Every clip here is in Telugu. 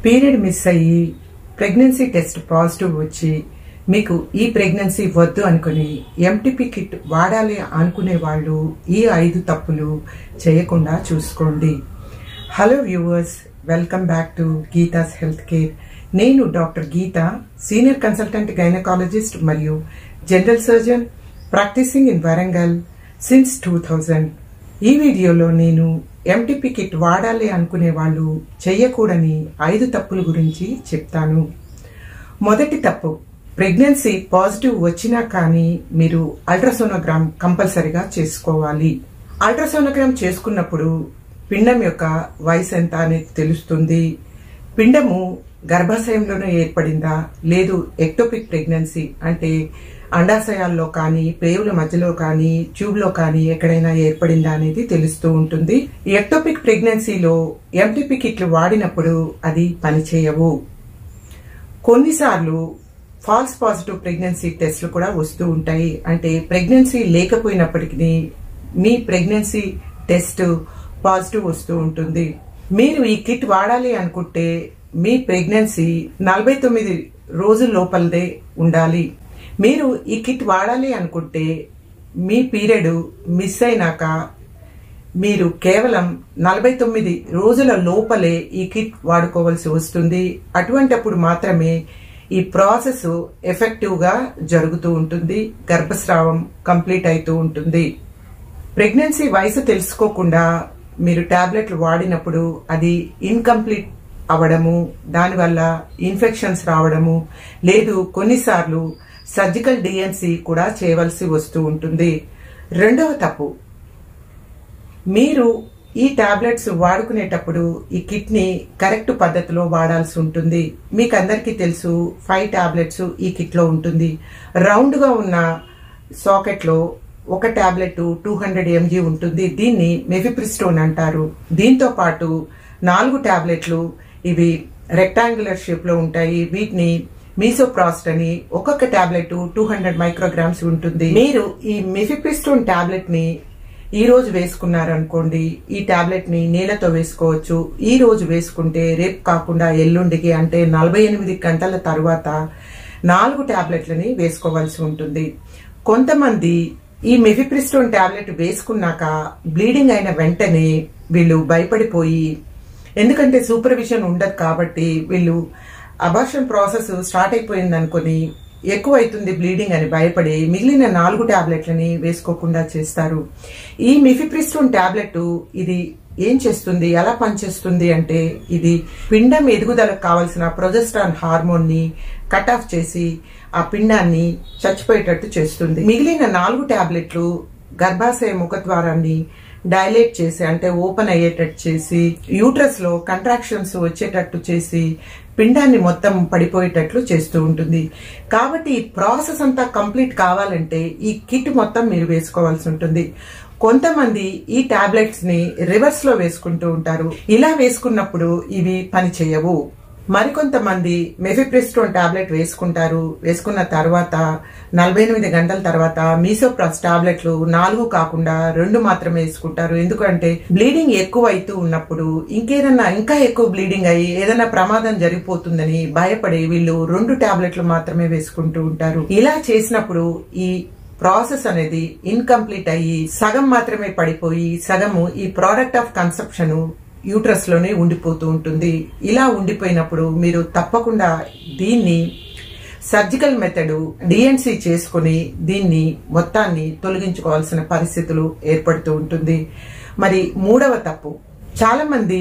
పీరియడ్ మిస్ అయ్యి ప్రెగ్నెన్సీ టెస్ట్ పాజిటివ్ వచ్చి మీకు ఈ ప్రెగ్నెన్సీ వద్దు అనుకుని ఎంటీపీ కిట్ వాడాలి అనుకునే వాళ్ళు ఈ ఐదు తప్పులు చేయకుండా చూసుకోండి hello viewers welcome back to Geetha's health care నేను doctor Geetha senior consultant gynaecologist మరియు general surgeon practising in Warangal since two thousand ఈ వీడియోలో నేను ఎంటీపీ కిట్ వాడాలి అనుకునే వాళ్ళు చెయ్యకూడని ఐదు తప్పుల గురించి చెప్తాను మొదటి తప్పు ప్రెగ్నెన్సీ పాజిటివ్ వచ్చినా కానీ మీరు అల్ట్రాసోనోగ్రామ్ కంపల్సరిగా చేసుకోవాలి అల్ట్రాసోనోగ్రామ్ చేసుకున్నప్పుడు పిండం యొక్క వయసు ఎంత అనేది తెలుస్తుంది పిండము గర్భాశయంలోనే ఏర్పడిందా లేదు ఎక్టోపిక్ ప్రెగ్నెన్సీ అంటే అండాశయాల్లో కానీ పేవుల మధ్యలో కానీ ట్యూబ్లో కానీ ఎక్కడైనా ఏర్పడిందా అనేది తెలుస్తూ ఉంటుంది ఎక్టోపిక్ ప్రెగ్నెన్సీలో ఎంటీపీ కిట్లు వాడినప్పుడు అది పనిచేయవు కొన్నిసార్లు ఫాల్స్ పాజిటివ్ ప్రెగ్నెన్సీ టెస్ట్లు కూడా వస్తూ ఉంటాయి అంటే ప్రెగ్నెన్సీ లేకపోయినప్పటికీ మీ ప్రెగ్నెన్సీ టెస్ట్ పాజిటివ్ వస్తూ ఉంటుంది మీరు ఈ కిట్ వాడాలి అనుకుంటే మీ ప్రెగ్నెన్సీ నలభై తొమ్మిది రోజుల లోపలదే ఉండాలి మీరు ఈ కిట్ వాడాలి అనుకుంటే మీ పీరియడ్ మిస్ అయినాక మీరు కేవలం నలభై తొమ్మిది రోజుల లోపలే ఈ కిట్ వాడుకోవాల్సి వస్తుంది అటువంటప్పుడు మాత్రమే ఈ ప్రాసెస్ ఎఫెక్టివ్గా జరుగుతూ ఉంటుంది గర్భస్రావం కంప్లీట్ అవుతూ ఉంటుంది ప్రెగ్నెన్సీ వయసు తెలుసుకోకుండా మీరు టాబ్లెట్లు వాడినప్పుడు అది ఇన్కంప్లీట్ అవడము దానివల్ల ఇన్ఫెక్షన్స్ రావడము లేదు కొన్నిసార్లు సర్జికల్ డిఎన్సి కూడా చేయవలసి వస్తూ ఉంటుంది రెండవ తప్పు మీరు ఈ టాబ్లెట్స్ వాడుకునేటప్పుడు ఈ కిట్ని కరెక్ట్ పద్ధతిలో వాడాల్సి ఉంటుంది మీకు అందరికీ తెలుసు ఫైవ్ టాబ్లెట్స్ ఈ కిట్లో ఉంటుంది రౌండ్గా ఉన్న సాకెట్లో ఒక టాబ్లెట్ టూ హండ్రెడ్ ఎంజీ ఉంటుంది దీన్ని మెఫిప్రిస్టోన్ అంటారు దీంతో పాటు నాలుగు టాబ్లెట్లు ఇవి రెక్టాంగులర్ షేప్ లో ఉంటాయి వీటిని మీసోప్రాస్ట్ అని ఒక్కొక్క టాబ్లెట్ టూ హండ్రెడ్ మైక్రోగ్రామ్స్ ఉంటుంది మీరు ఈ మెఫిప్రిస్టోన్ టాబ్లెట్ ని ఈ రోజు వేసుకున్నారనుకోండి ఈ టాబ్లెట్ ని నీళ్లతో వేసుకోవచ్చు ఈ రోజు వేసుకుంటే రేపు కాకుండా ఎల్లుండికి అంటే నలభై ఎనిమిది గంటల తర్వాత నాలుగు టాబ్లెట్లని వేసుకోవాల్సి ఉంటుంది కొంతమంది ఈ మెఫిప్రిస్టోన్ టాబ్లెట్ వేసుకున్నాక బ్లీడింగ్ అయిన వెంటనే వీళ్ళు భయపడిపోయి ఎందుకంటే సూపర్విజన్ ఉండదు కాబట్టి వీళ్ళు అబార్షన్ ప్రాసెస్ స్టార్ట్ అయిపోయింది అనుకుని ఎక్కువ అవుతుంది బ్లీడింగ్ అని భయపడి మిగిలిన నాలుగు టాబ్లెట్లని వేసుకోకుండా చేస్తారు ఈ మిఫిప్రిస్టోన్ టాబ్లెట్ ఇది ఏం చేస్తుంది ఎలా పనిచేస్తుంది అంటే ఇది పిండం ఎదుగుదలకు కావాల్సిన ప్రొజెస్ట్రాన్ హార్మోన్ ని కట్ ఆఫ్ చేసి ఆ పిండాన్ని చచ్చిపోయేటట్టు చేస్తుంది మిగిలిన నాలుగు టాబ్లెట్లు గర్భాశయ ముఖద్వారాన్ని డైలేట్ చేసి అంటే ఓపెన్ అయ్యేటట్టు చేసి యూట్రస్ లో కంట్రాక్షన్స్ వచ్చేటట్టు చేసి పిండాన్ని మొత్తం పడిపోయేటట్లు చేస్తూ ఉంటుంది కాబట్టి ఈ ప్రాసెస్ అంతా కంప్లీట్ కావాలంటే ఈ కిట్ మొత్తం మీరు వేసుకోవాల్సి ఉంటుంది కొంతమంది ఈ టాబ్లెట్స్ ని రివర్స్ లో వేసుకుంటూ ఉంటారు ఇలా వేసుకున్నప్పుడు ఇవి పని చేయవు మరికొంతమంది మెఫిప్రిస్టోన్ టాబ్లెట్ వేసుకుంటారు వేసుకున్న తర్వాత నలభై ఎనిమిది గంటల తర్వాత మీసోప్రాస్ టాబ్లెట్లు నాలుగు కాకుండా రెండు మాత్రమే వేసుకుంటారు ఎందుకంటే బ్లీడింగ్ ఎక్కువ అవుతూ ఉన్నప్పుడు ఇంకేదన్నా ఇంకా ఎక్కువ బ్లీడింగ్ అయ్యి ఏదైనా ప్రమాదం జరిగిపోతుందని భయపడి వీళ్ళు రెండు టాబ్లెట్లు మాత్రమే వేసుకుంటూ ఉంటారు ఇలా చేసినప్పుడు ఈ ప్రాసెస్ అనేది ఇన్కంప్లీట్ అయ్యి సగం మాత్రమే పడిపోయి సగము ఈ ప్రోడక్ట్ ఆఫ్ కన్సెప్షన్ యూట్రస్ లోనే ఉండిపోతూ ఉంటుంది ఇలా ఉండిపోయినప్పుడు మీరు తప్పకుండా దీన్ని సర్జికల్ మెథడ్ డిఎన్సి చేసుకుని దీన్ని మొత్తాన్ని తొలగించుకోవాల్సిన పరిస్థితులు ఏర్పడుతూ ఉంటుంది మరి మూడవ తప్పు చాలా మంది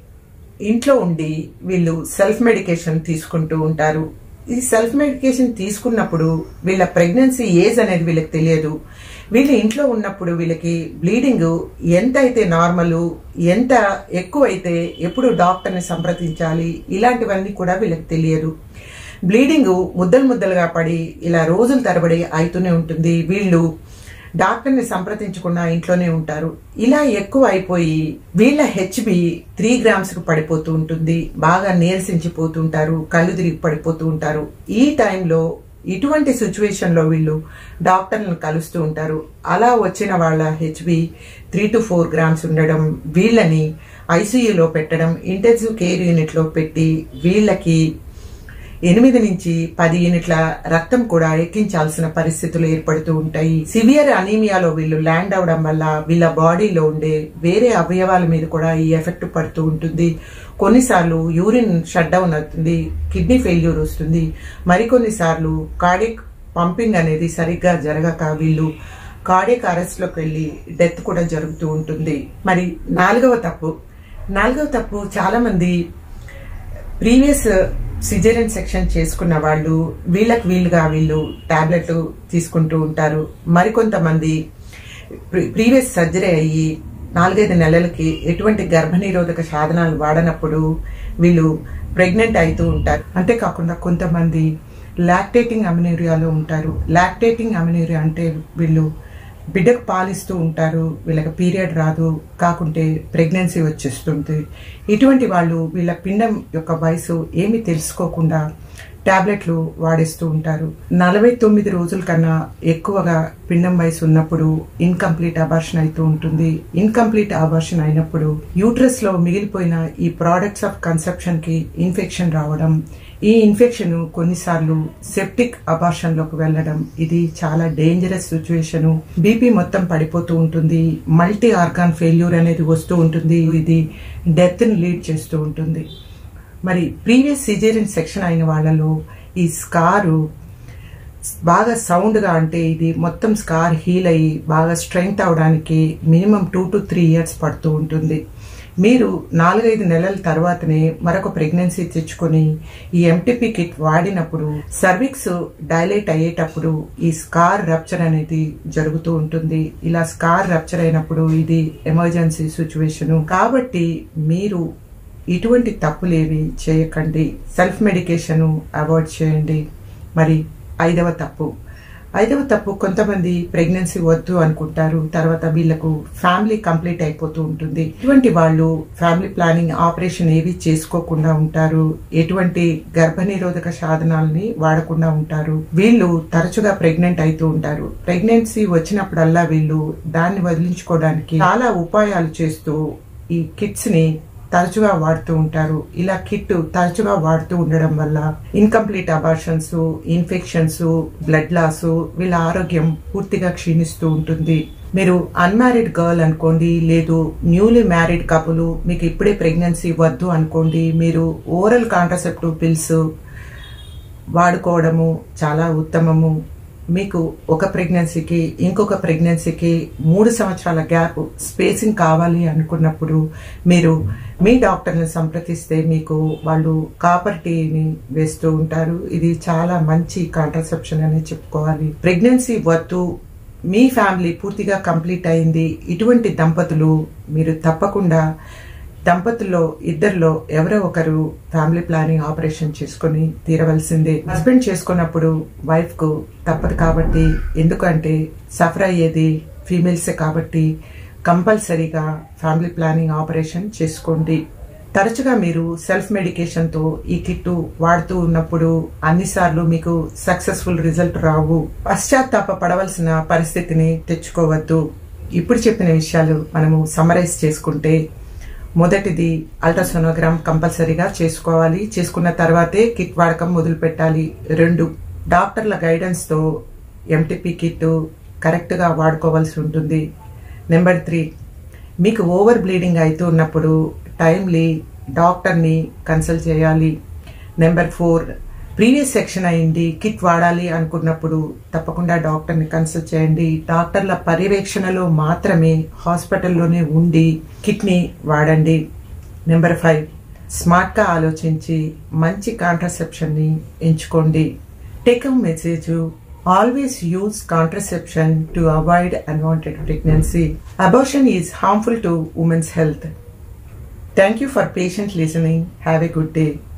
ఇంట్లో ఉండి వీళ్ళు సెల్ఫ్ మెడికేషన్ తీసుకుంటూ ఉంటారు ఈ సెల్ఫ్ మెడికేషన్ తీసుకున్నప్పుడు వీళ్ళ ప్రెగ్నెన్సీ ఏజ్ అనేది వీళ్ళకి తెలియదు వీళ్ళు ఇంట్లో ఉన్నప్పుడు వీళ్ళకి బ్లీడింగ్ ఎంత అయితే నార్మల్ ఎంత ఎక్కువైతే ఎప్పుడు డాక్టర్ని సంప్రదించాలి ఇలాంటివన్నీ కూడా వీళ్ళకి తెలియదు బ్లీడింగ్ ముద్దలు ముద్దలుగా పడి ఇలా రోజుల తరబడి అవుతూనే ఉంటుంది వీళ్ళు డాక్టర్ని సంప్రదించకుండా ఇంట్లోనే ఉంటారు ఇలా ఎక్కువ అయిపోయి వీళ్ళ హెచ్బి త్రీ గ్రామ్స్ కు పడిపోతూ ఉంటుంది బాగా నీరసించిపోతుంటారు కళ్ళు తిరిగి పడిపోతూ ఉంటారు ఈ టైంలో ఇటువంటి సిచ్యువేషన్ లో వీళ్ళు డాక్టర్లను కలుస్తూ ఉంటారు అలా వచ్చిన వాళ్ళ HB three to four grams ఉండడం వీళ్ళని ఐసీయూలో పెట్టడం ఇంటెన్సివ్ కేర్ యూనిట్ లో పెట్టి వీళ్ళకి ఎనిమిది నుంచి పది యూనిట్ల రక్తం కూడా ఎక్కించాల్సిన పరిస్థితులు ఏర్పడుతూ ఉంటాయి సివియర్ అనీమియాలో వీళ్ళు ల్యాండ్ అవడం వల్ల వీళ్ళ బాడీలో ఉండే వేరే అవయవాల మీద కూడా ఈ ఎఫెక్ట్ పడుతూ ఉంటుంది కొన్నిసార్లు యూరిన్ షట్ డౌన్ అవుతుంది కిడ్నీ ఫెయిల్యూర్ వస్తుంది మరికొన్నిసార్లు కార్డిక్ పంపింగ్ అనేది సరిగ్గా జరగక వీళ్ళు కార్డియక్ అరెస్ట్ లోకి వెళ్ళి డెత్ కూడా జరుగుతూ ఉంటుంది మరి నాలుగవ తప్పు నాలుగవ తప్పు చాలా మంది ప్రీవియస్ సిజేరియన్ సెక్షన్ చేసుకున్న వాళ్ళు వీళ్ళకి వీలుగా వీళ్ళు టాబ్లెట్లు తీసుకుంటూ ఉంటారు మరికొంతమంది ప్రీవియస్ సర్జరీ అయ్యి నాలుగైదు నెలలకి ఎటువంటి గర్భనిరోధక సాధనాలు వాడనప్పుడు వీళ్ళు ప్రెగ్నెంట్ అవుతూ ఉంటారు అంతేకాకుండా కొంతమంది లాక్టేటింగ్ అమినీరియాలో ఉంటారు లాక్టేటింగ్ అమినీరియా అంటే వీళ్ళు బిడ్డకు పాలిస్తూ ఉంటారు వీళ్ళకి పీరియడ్ రాదు కాకుంటే ప్రెగ్నెన్సీ వచ్చేస్తుంది ఇటువంటి వాళ్ళు వీళ్ళ పిండం యొక్క వయసు ఏమి తెలుసుకోకుండా టాబ్లెట్లు వాడేస్తూ ఉంటారు నలభై తొమ్మిది రోజుల కన్నా ఎక్కువగా పిండం వయసు ఉన్నప్పుడు ఇన్కంప్లీట్ అబార్షన్ అవుతూ ఉంటుంది ఇన్కంప్లీట్ అబార్షన్ అయినప్పుడు యూట్రస్ లో మిగిలిపోయిన ఈ ప్రోడక్ట్స్ ఆఫ్ కన్సెప్షన్ కి ఇన్ఫెక్షన్ రావడం ఈ ఇన్ఫెక్షన్ కొన్నిసార్లు సెప్టిక్ అబార్షన్ లోకి వెళ్ళడం ఇది చాలా డేంజరస్ సిచ్యువేషన్ బీపీ మొత్తం పడిపోతూ ఉంటుంది మల్టీ ఆర్గాన్ ఫెయిల్యూర్ అనేది వస్తూ ఉంటుంది ఇది డెత్ ని లీడ్ చేస్తూ ఉంటుంది మరి ప్రీవియస్ సిజేరియన్ సెక్షన్ అయిన వాళ్ళలో ఈ స్కారు బాగా సౌండ్గా అంటే ఇది మొత్తం స్కార్ హీల్ అయ్యి బాగా స్ట్రెంగ్త్ అవడానికి minimum two to three years పడుతూ ఉంటుంది మీరు నాలుగైదు నెలల తర్వాతనే మరొక ప్రెగ్నెన్సీ తెచ్చుకొని ఈ ఎంటీపీ కిట్ వాడినప్పుడు సర్విక్స్ డైలేట్ అయ్యేటప్పుడు ఈ స్కార్ రప్చర్ అనేది జరుగుతూ ఉంటుంది ఇలా స్కార్ రప్చర్ అయినప్పుడు ఇది ఎమర్జెన్సీ సిచ్యువేషన్ కాబట్టి మీరు ఇటువంటి తప్పులేవి చేయకండి సెల్ఫ్ మెడికేషన్ అవాయిడ్ చేయండి మరి ఐదవ తప్పు ఐదవ తప్పు కొంతమంది ప్రెగ్నెన్సీ వద్దు అనుకుంటారు తర్వాత వీళ్ళకు ఫ్యామిలీ కంప్లీట్ అయిపోతూ ఉంటుంది ఇటువంటి వాళ్ళు ఫ్యామిలీ ప్లానింగ్ ఆపరేషన్ ఏవి చేసుకోకుండా ఉంటారు ఎటువంటి గర్భనిరోధక సాధనాలని వాడకుండా ఉంటారు వీళ్ళు తరచుగా ప్రెగ్నెంట్ అవుతూ ఉంటారు ప్రెగ్నెన్సీ వచ్చినప్పుడల్లా వీళ్ళు దాన్ని వదిలించుకోవడానికి చాలా ఉపాయాలు చేస్తూ ఈ కిట్స్ ని తరచుగా వాడుతూ ఉంటారు ఇలా కిట్ తరచుగా వాడుతూ ఉండడం వల్ల incomplete abortions infections blood loss వీళ్ళ ఆరోగ్యం పూర్తిగా క్షీణిస్తూ ఉంటుంది మీరు అన్మ్యారీడ్ గర్ల్ అనుకోండి లేదు న్యూలీ మ్యారీడ్ కపుల్ మీకు ఇప్పుడే ప్రెగ్నెన్సీ వద్దు అనుకోండి మీరు ఓరల్ కాంట్రసెప్టివ్ పిల్స్ వాడుకోవడము చాలా ఉత్తమము మీకు ఒక ప్రెగ్నెన్సీకి ఇంకొక ప్రెగ్నెన్సీకి మూడు సంవత్సరాల గ్యాప్ స్పేసింగ్ కావాలి అనుకున్నప్పుడు మీరు మీ డాక్టర్ని సంప్రదిస్తే మీకు వాళ్ళు కాపర్ టీని వేస్తూ ఉంటారు ఇది చాలా మంచి కాంట్రసెప్షన్ అని చెప్పుకోవాలి ప్రెగ్నెన్సీ వద్దు మీ ఫ్యామిలీ పూర్తిగా కంప్లీట్ అయింది ఇటువంటి దంపతులు మీరు తప్పకుండా దంపతుల్లో ఇద్దరిలో ఎవరో ఒకరు ఫ్యామిలీ ప్లానింగ్ ఆపరేషన్ చేసుకుని తీరవలసిందే హస్బెండ్ చేసుకున్నప్పుడు వైఫ్ కు తప్పదు కాబట్టి ఎందుకంటే సఫర్ అయ్యేది ఫీమేల్సే కాబట్టి కంపల్సరీగా ఫ్యామిలీ ప్లానింగ్ ఆపరేషన్ చేసుకోండి తరచుగా మీరు సెల్ఫ్ మెడికేషన్ తో ఈ కిట్ వాడుతూ ఉన్నప్పుడు అన్నిసార్లు మీకు సక్సెస్ఫుల్ రిజల్ట్ రావు పశ్చాత్తాప పడవలసిన పరిస్థితిని తెచ్చుకోవద్దు ఇప్పుడు చెప్పిన విషయాలు మనము సమరైజ్ చేసుకుంటే మొదటిది అల్ట్రాసోనోగ్రామ్ కంపల్సరీగా చేసుకోవాలి చేసుకున్న తర్వాతే కిట్ వాడకం మొదలు పెట్టాలి రెండు డాక్టర్ల గైడెన్స్ తో ఎంటీపీ కిట్ కరెక్ట్ గా వాడుకోవాల్సి ఉంటుంది నెంబర్ త్రీ మీకు ఓవర్ బ్లీడింగ్ అవుతూ ఉన్నప్పుడు టైమ్లీ డాక్టర్ని కన్సల్ట్ చేయాలి నెంబర్ ఫోర్ ప్రీవియస్ సెక్షన్ అయింది కిట్ వాడాలి అనుకున్నప్పుడు తప్పకుండా డాక్టర్ని కన్సల్ట్ చేయండి డాక్టర్ల పర్యవేక్షణలో మాత్రమే హాస్పిటల్లోనే ఉండి కిట్ని వాడండి నెంబర్ ఫైవ్ స్మార్ట్గా ఆలోచించి మంచి కాంట్రసెప్షన్ని ఎంచుకోండి take message always use contraception to avoid unwanted pregnancy abortion is harmful to women's health thank you for patient listening have a good day